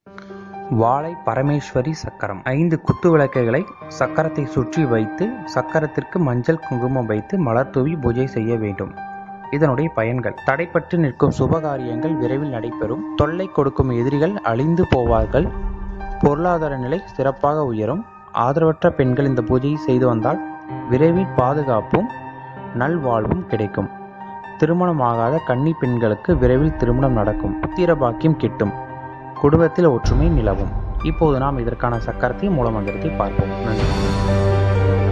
வாழை பரமேஸ்வரி சக்கரம் ஐந்து குத்து விளக்குகளை சக்கரத்தை சுற்றி வைத்து சக்கரத்திற்கு மஞ்சள் குங்குமம் வைத்து மலர் தூவி பூஜை செய்ய வேண்டும் இதனுடைய பயன்கள் தடைப்பட்டு நிற்கும் சுபகாரியங்கள் விரைவில் நடைபெறும் தொல்லை கொடுக்கும் எதிரிகள் அழிந்து போவார்கள் பொருளாதார நிலை சிறப்பாக உயரும் ஆதரவற்ற பெண்கள் இந்த பூஜையை செய்து வந்தால் விரைவில் பாதுகாப்பும் நல்வாழ்வும் கிடைக்கும் திருமணமாகாத கன்னி பெண்களுக்கு விரைவில் திருமணம் நடக்கும் புத்திர பாக்கியம் கிட்டும் குடும்பத்தில் ஒற்றுமை நிலவும் இப்போது நாம் இதற்கான சக்கரத்தை மூலமந்திரத்தை பார்ப்போம் நன்றி